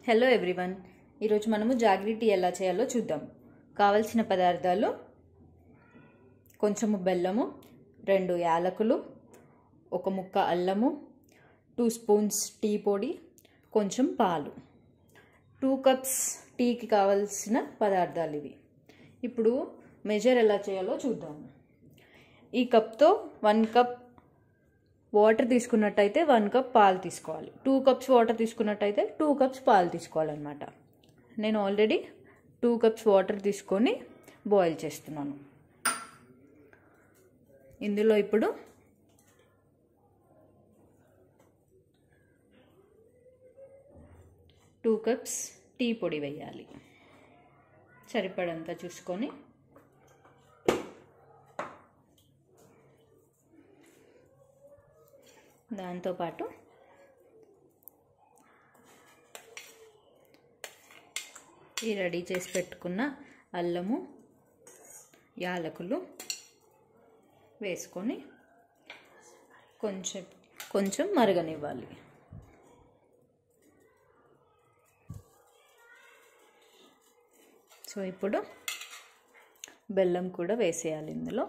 hello everyone ఈరోజు మనము jaggery tea ఎలా చేయాలో చూద్దాం కావలసిన పదార్థాలు కొంచెము బెల్లము రెండు యాలకులు ఒక ముక్క అల్లము టూ స్పూన్స్ టీ పొడి కొంచెం పాలు టూ కప్స్ టీకి కావలసిన పదార్థాలు ఇవి ఇప్పుడు మెజర్ ఎలా చేయాలో చూద్దాము ఈ కప్తో వన్ కప్ వాటర్ తీసుకున్నట్టయితే వన్ కప్ పాలు తీసుకోవాలి టూ కప్స్ వాటర్ తీసుకున్నట్టయితే టూ కప్స్ పాలు తీసుకోవాలన్నమాట నేను ఆల్రెడీ టూ కప్స్ వాటర్ తీసుకొని బాయిల్ చేస్తున్నాను ఇందులో ఇప్పుడు టూ కప్స్ టీ పొడి వేయాలి సరిపడంత చూసుకొని దాంతోపాటు ఈ రెడీ చేసి పెట్టుకున్న అల్లము యాలకులు వేసుకొని కొంచెం కొంచెం మరగనివ్వాలి సో ఇప్పుడు బెల్లం కూడా వేసేయాలి ఇందులో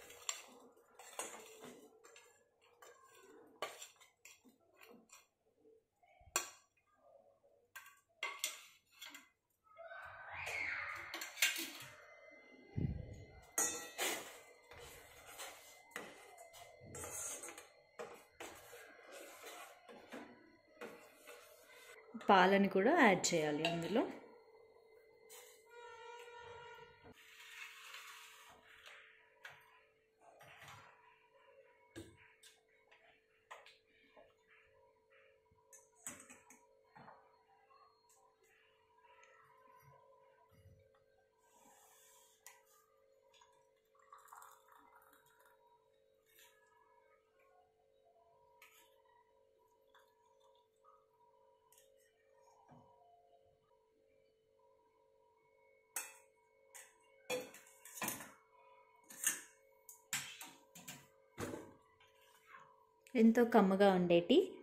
పాలని కూడా యాడ్ చేయాలి అందులో ఎంతో కమ్మగా ఉండేటి